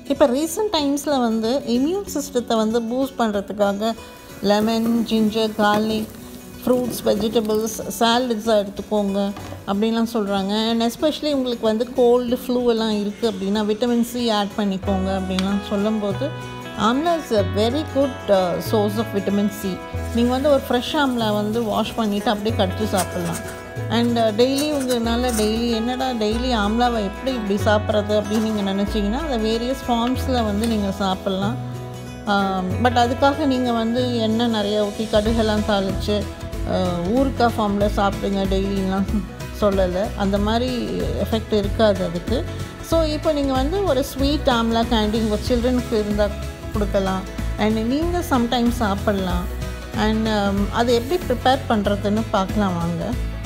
இப்போ ரீசெண்ட் டைம்ஸில் வந்து இம்யூன் சிஸ்டத்தை வந்து பூஸ்ட் பண்ணுறதுக்காக lemon ginger garlic fruits vegetables சாலட்ஸாக எடுத்துக்கோங்க அப்படின்லாம் சொல்கிறாங்க அண்ட் எஸ்பெஷலி உங்களுக்கு வந்து கோல்டு ஃப்ளூ எல்லாம் இருக்குது அப்படின்னா விட்டமின் சி ஆட் பண்ணிக்கோங்க அப்படின்லாம் சொல்லும்போது amla is a very good source of vitamin C நீங்கள் வந்து ஒரு ஃப்ரெஷ் ஆம்லா வந்து வாஷ் பண்ணிவிட்டு அப்படியே கடிச்சு சாப்பிட்லாம் அண்ட் டெய்லி உங்களால் டெய்லி என்னடா டெய்லி ஆம்லாவை எப்படி இப்படி சாப்பிட்றது அப்படின்னு நீங்கள் நினச்சிங்கன்னா அதை வேரியஸ் ஃபார்ம்ஸில் வந்து நீங்கள் சாப்பிட்லாம் பட் அதுக்காக நீங்கள் வந்து எண்ணெய் நிறைய ஊற்றி கடுகெல்லாம் தாளித்து ஊறுக்காய் ஃபார்மில் சாப்பிடுங்க டெய்லிலாம் சொல்லலை அந்த மாதிரி எஃபெக்ட் இருக்காது அதுக்கு ஸோ இப்போ நீங்கள் வந்து ஒரு ஸ்வீட் ஆம்லா கேண்டி உங்கள் சில்ட்ரனுக்கு இருந்தால் கொடுக்கலாம் அண்ட் நீங்கள் சம்டைம்ஸ் சாப்பிட்லாம் அண்ட் அது எப்படி ப்ரிப்பேர் பண்ணுறதுன்னு பார்க்கலாம் வாங்க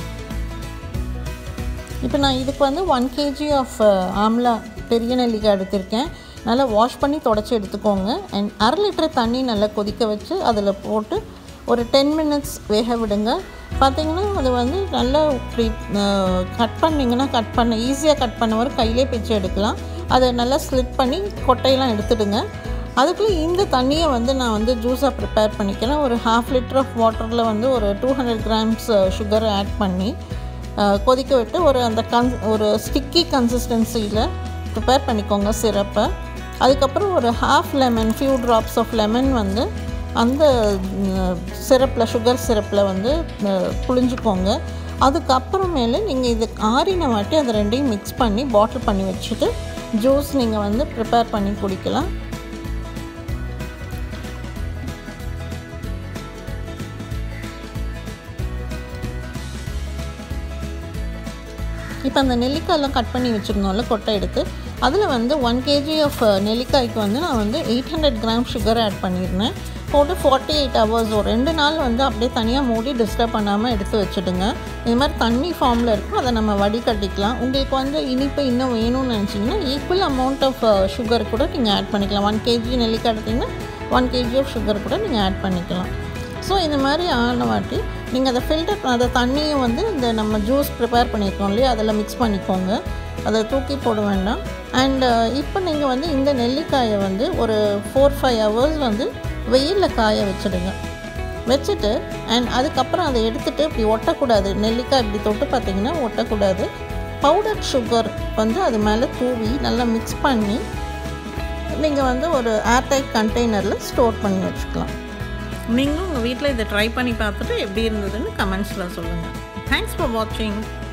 இப்போ நான் இதுக்கு வந்து ஒன் கேஜி ஆஃப் ஆம்லா பெரிய நெல்லிக்காய் எடுத்திருக்கேன் நல்லா வாஷ் பண்ணி தொடச்சி எடுத்துக்கோங்க அண்ட் அரை லிட்டர் தண்ணி நல்லா கொதிக்க வச்சு அதில் போட்டு ஒரு டென் மினிட்ஸ் வேக விடுங்க பார்த்தீங்கன்னா அது வந்து நல்லா இப்படி கட் பண்ணிங்கன்னா கட் பண்ண ஈஸியாக கட் பண்ண வரை கையிலே பிச்சு எடுக்கலாம் அதை நல்லா ஸ்லிட் பண்ணி கொட்டையெல்லாம் எடுத்துடுங்க அதுக்குள்ளே இந்த தண்ணியை வந்து நான் வந்து ஜூஸாக ப்ரிப்பேர் பண்ணிக்கிறேன் ஒரு ஹாஃப் லிட்டர் ஆஃப் வாட்டரில் வந்து ஒரு டூ ஹண்ட்ரட் கிராம்ஸ் சுகரை ஆட் பண்ணி கொதிக்க விட்டு ஒரு அந்த கன் ஒரு ஸ்டிக்கி கன்சிஸ்டன்சியில் ப்ரிப்பேர் பண்ணிக்கோங்க சிரப்பை அதுக்கப்புறம் ஒரு half lemon few drops of lemon வந்து அந்த சிரப்பில் சுகர் சிரப்பில் வந்து புழிஞ்சுக்கோங்க அதுக்கப்புறமேலே நீங்கள் இது ஆறின வாட்டி அதை ரெண்டையும் மிக்ஸ் பண்ணி பாட்டில் பண்ணி வச்சுட்டு ஜூஸ் நீங்கள் வந்து ப்ரிப்பேர் பண்ணி குடிக்கலாம் இப்போ அந்த நெல்லிக்காயெல்லாம் கட் பண்ணி வச்சுருந்தோம்ல கொட்டை எடுத்து அதில் வந்து ஒன் கேஜி ஆஃப் நெல்லிக்காய்க்கு வந்து நான் வந்து eight hundred gram sugar add பண்ணியிருந்தேன் போட்டு ஃபார்ட்டி எயிட் ஹவர்ஸ் ஒரு ரெண்டு நாள் வந்து அப்படியே தனியாக மூடி டிஸ்டர்ப் பண்ணாமல் எடுத்து வச்சுடுங்க இது மாதிரி தண்ணி ஃபார்மில் இருக்கும் அதை நம்ம வடிகட்டிக்கலாம் உங்களுக்கு வந்து இனிப்பு இன்னும் வேணும்னு நினச்சிங்கன்னா ஈக்குவல் அமௌண்ட் ஆஃப் சுகர் கூட நீங்கள் ஆட் பண்ணிக்கலாம் ஒன் கேஜி நெல்லிக்காய் எடுத்திங்கன்னா ஒன் கேஜி ஆஃப் சுகர் கூட நீங்கள் ஆட் பண்ணிக்கலாம் ஸோ இந்த மாதிரி ஆன வாட்டி நீங்கள் அதை ஃபில்டர் அதை தண்ணியை வந்து இந்த நம்ம ஜூஸ் ப்ரிப்பேர் பண்ணியிருக்கோம் இல்லையா அதில் மிக்ஸ் பண்ணிக்கோங்க அதை தூக்கி போட வேண்டாம் அண்டு இப்போ நீங்கள் வந்து இந்த நெல்லிக்காயை வந்து ஒரு ஃபோர் ஃபைவ் ஹவர்ஸ் வந்து வெயிலில் காய வச்சுடுங்க வச்சுட்டு அண்ட் அதுக்கப்புறம் அதை எடுத்துகிட்டு இப்படி ஒட்டக்கூடாது நெல்லிக்காய் இப்படி தொட்டு பார்த்தீங்கன்னா ஒட்டக்கூடாது பவுடர் சுகர் வந்து அது மேலே தூவி நல்லா மிக்ஸ் பண்ணி நீங்கள் வந்து ஒரு ஏர்டைட் கண்டெய்னரில் ஸ்டோர் பண்ணி வச்சுக்கலாம் நீங்களும் உங்கள் வீட்டில் இதை ட்ரை பண்ணி பார்த்துட்டு எப்படி இருந்ததுன்னு கமெண்ட்ஸில் சொல்லுங்கள் தேங்க்ஸ் ஃபார் வாட்சிங்